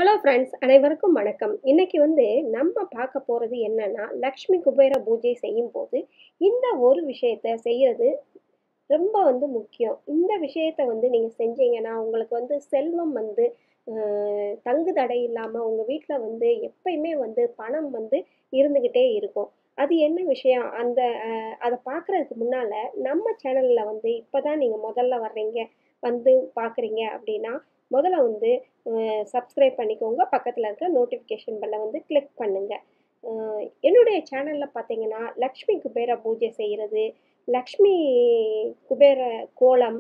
hello friends அனைவருக்கும் வணக்கம் இன்னைக்கு வந்து நம்ம பார்க்க போகிறது என்னன்னா லக்ஷ்மி குபேர பூஜை செய்யும்போது இந்த ஒரு விஷயத்த செய்கிறது ரொம்ப வந்து முக்கியம் இந்த விஷயத்த வந்து நீங்கள் செஞ்சீங்கன்னா உங்களுக்கு வந்து செல்வம் வந்து அஹ், தங்கு தடை இல்லாமல் உங்கள் வீட்டில் வந்து எப்பயுமே வந்து பணம் வந்து இருந்துக்கிட்டே இருக்கும் அது என்ன விஷயம் அந்த அஹ், அதை பார்க்குறதுக்கு முன்னால் நம்ம சேனலில் வந்து இப்போ தான் நீங்கள் முதல்ல வர்றீங்க வந்து பார்க்குறீங்க அப்படின்னா முதல்ல வந்து சப்ஸ்கிரைப் பண்ணிக்கோங்க பக்கத்தில் இருக்க நோட்டிஃபிகேஷன் பெல்லை வந்து கிளிக் பண்ணுங்கள் என்னுடைய சேனலில் பார்த்தீங்கன்னா லக்ஷ்மி குபேர பூஜை செய்கிறது லக்ஷ்மி குபேர கோலம்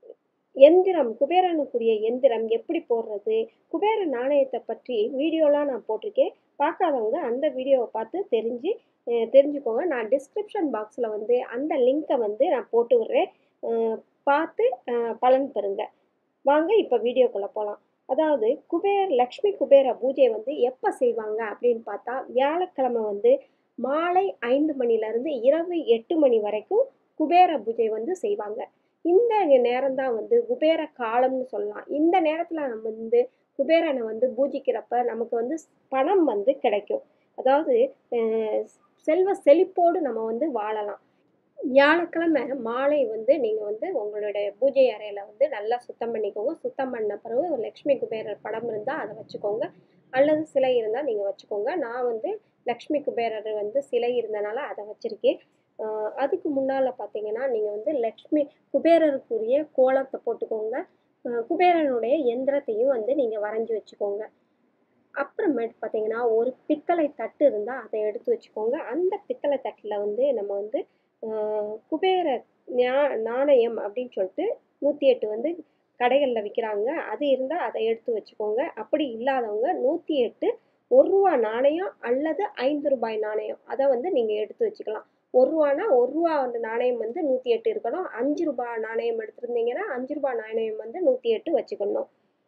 எந்திரம் குபேரனுக்குரிய எந்திரம் எப்படி போடுறது குபேர நாணயத்தை பற்றி வீடியோலாம் நான் போட்டிருக்கேன் பார்க்காதவங்க அந்த வீடியோவை பார்த்து தெரிஞ்சு அஹ், தெரிஞ்சுக்கோங்க நான் டிஸ்கிரிப்ஷன் பாக்ஸில் வந்து அந்த லிங்க்கை வந்து நான் போட்டு விடுறேன் அஹ், பார்த்து அஹ், பலன் பெறுங்க வாங்க இப்போ வீடியோக்குள்ளே போகலாம் அதாவது குபேர் லக்ஷ்மி குபேர பூஜை வந்து எப்போ செய்வாங்க அப்படின்னு பார்த்தா வியாழக்கிழமை வந்து மாலை ஐந்து மணிலேருந்து இரவு எட்டு மணி வரைக்கும் குபேர பூஜை வந்து செய்வாங்க இந்த நேரம் தான் வந்து குபேர காலம்னு சொல்லலாம் இந்த நேரத்தில் நம்ம வந்து குபேரனை வந்து பூஜிக்கிறப்ப நமக்கு வந்து பணம் வந்து கிடைக்கும் அதாவது அஹ், செல்வ செழிப்போடு நம்ம வந்து வாழலாம் வியாழக்கிழமை மாலை வந்து நீங்கள் வந்து உங்களுடைய பூஜை அறையில் வந்து நல்லா சுத்தம் பண்ணிக்கோங்க சுத்தம் பண்ண பிறகு ஒரு லக்ஷ்மி குபேரர் படம் இருந்தால் அதை வச்சுக்கோங்க அல்லது சிலை இருந்தால் நீங்கள் வச்சுக்கோங்க நான் வந்து லக்ஷ்மி குபேரர் வந்து சிலை இருந்தனால அதை வச்சுருக்கேன் அதுக்கு முன்னால் பார்த்தீங்கன்னா நீங்கள் வந்து லக்ஷ்மி குபேரருக்குரிய கோலத்தை போட்டுக்கோங்க ஆஹ் குபேரனுடைய எந்திரத்தையும் வந்து நீங்கள் வரைஞ்சி வச்சுக்கோங்க அப்புறமேட்டு பார்த்தீங்கன்னா ஒரு பித்தளை தட்டு இருந்தால் அதை எடுத்து வச்சுக்கோங்க அந்த பித்தளை தட்டில் வந்து நம்ம வந்து ஆஹ் குபேர ஞா- நாணயம் அப்படின்னு சொல்லிட்டு நூற்றி எட்டு வந்து கடைகளில் விற்கிறாங்க அது இருந்தால் அதை எடுத்து வச்சுக்கோங்க அப்படி இல்லாதவங்க நூற்றி எட்டு ஒரு ரூபா நாணயம் அல்லது ஐந்து ரூபாய் நாணயம் அதை வந்து நீங்கள் எடுத்து வச்சுக்கலாம் ஒரு ரூபானா ஒரு ரூபா வந்து நாணயம் வந்து நூற்றி எட்டு இருக்கணும் அஞ்சு ரூபாய் நாணயம் எடுத்திருந்தீங்கன்னா அஞ்சு ரூபாய் நாணயம் வந்து நூற்றி எட்டு வச்சுக்கணும்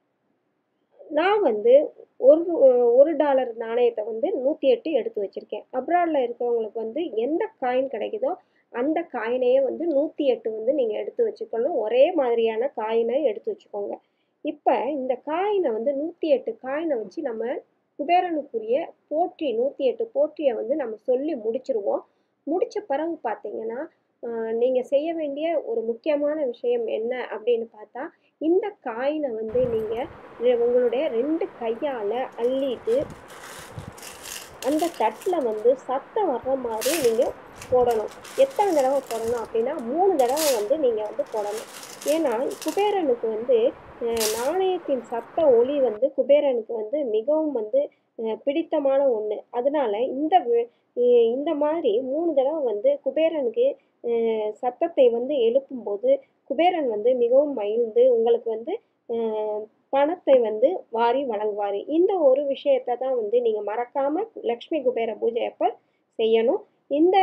நான் வந்து ஒரு ஒரு டாலர் நாணயத்தை வந்து நூற்றி எட்டு எடுத்து வச்சுருக்கேன் அப்ராடில் இருக்கிறவங்களுக்கு வந்து எந்த காயின் கிடைக்குதோ அந்த காயினையே வந்து நூற்றி எட்டு வந்து நீங்கள் எடுத்து வச்சுக்கணும் ஒரே மாதிரியான காயினை எடுத்து வச்சுக்கோங்க இப்போ இந்த காயினை வந்து நூற்றி எட்டு காயினை வச்சு நம்ம குபேரனுக்குரிய போற்றி நூற்றி எட்டு போற்றியை வந்து நம்ம சொல்லி முடிச்சிருவோம் முடிச்ச பிறகு பார்த்தீங்கன்னா நீங்கள் செய்ய வேண்டிய ஒரு முக்கியமான விஷயம் என்ன அப்படின்னு பார்த்தா இந்த காயினை வந்து நீங்கள் உங்களுடைய ரெண்டு கையால் அள்ளிட்டு அந்த தட்டில் வந்து சத்தம் வர்ற மாதிரி நீங்கள் போடணும் எத்தனை தடவை போடணும் அப்படின்னா மூணு தடவை வந்து நீங்கள் வந்து போடணும் ஏன்னா குபேரனுக்கு வந்து அஹ், நாணயத்தின் சத்த ஒளி வந்து குபேரனுக்கு வந்து மிகவும் வந்து அஹ், பிடித்தமான ஒன்று அதனால இந்த வி- இ- இந்த மாதிரி மூணு தடவை வந்து குபேரனுக்கு அஹ், சத்தத்தை வந்து எழுப்பும்போது குபேரன் வந்து மிகவும் மகிழ்ந்து உங்களுக்கு வந்து அஹ், பணத்தை வந்து வாரி வழங்குவார் இந்த ஒரு விஷயத்தை தான் வந்து நீங்கள் மறக்காமல் லக்ஷ்மி குபேர பூஜை அப்போ செய்யணும் இந்த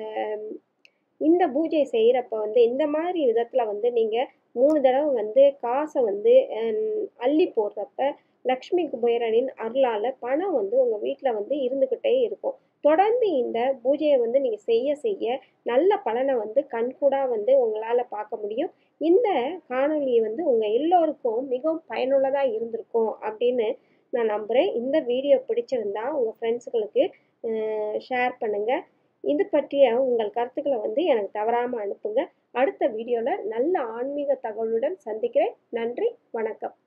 இந்த பூஜை செய்கிறப்ப வந்து இந்த மாதிரி விதத்தில் வந்து நீங்கள் மூணு தடவை வந்து காசை வந்து ஹம், அள்ளி போடுறப்ப லக்ஷ்மி குபேரனின் அருளால் பணம் வந்து உங்கள் வீட்டில் வந்து இருந்துக்கிட்டே இருக்கும் தொடர்ந்து இந்த பூஜையை வந்து நீங்கள் செய்ய செய்ய நல்ல பலனை வந்து கண்கூடாக வந்து உங்களால் பார்க்க முடியும் இந்த காணொளி வந்து உங்கள் எல்லோருக்கும் மிகவும் பயனுள்ளதாக இருந்திருக்கும் அப்படின்னு நான் நம்புகிறேன் இந்த வீடியோ பிடிச்சிருந்தா உங்கள் ஃப்ரெண்ட்ஸுகளுக்கு ஷேர் பண்ணுங்கள் இது பற்றிய உங்கள் கருத்துக்களை வந்து எனக்கு தவறாமல் அனுப்புங்க அடுத்த வீடியோவில் நல்ல ஆன்மீக தகவலுடன் சந்திக்கிறேன் நன்றி வணக்கம்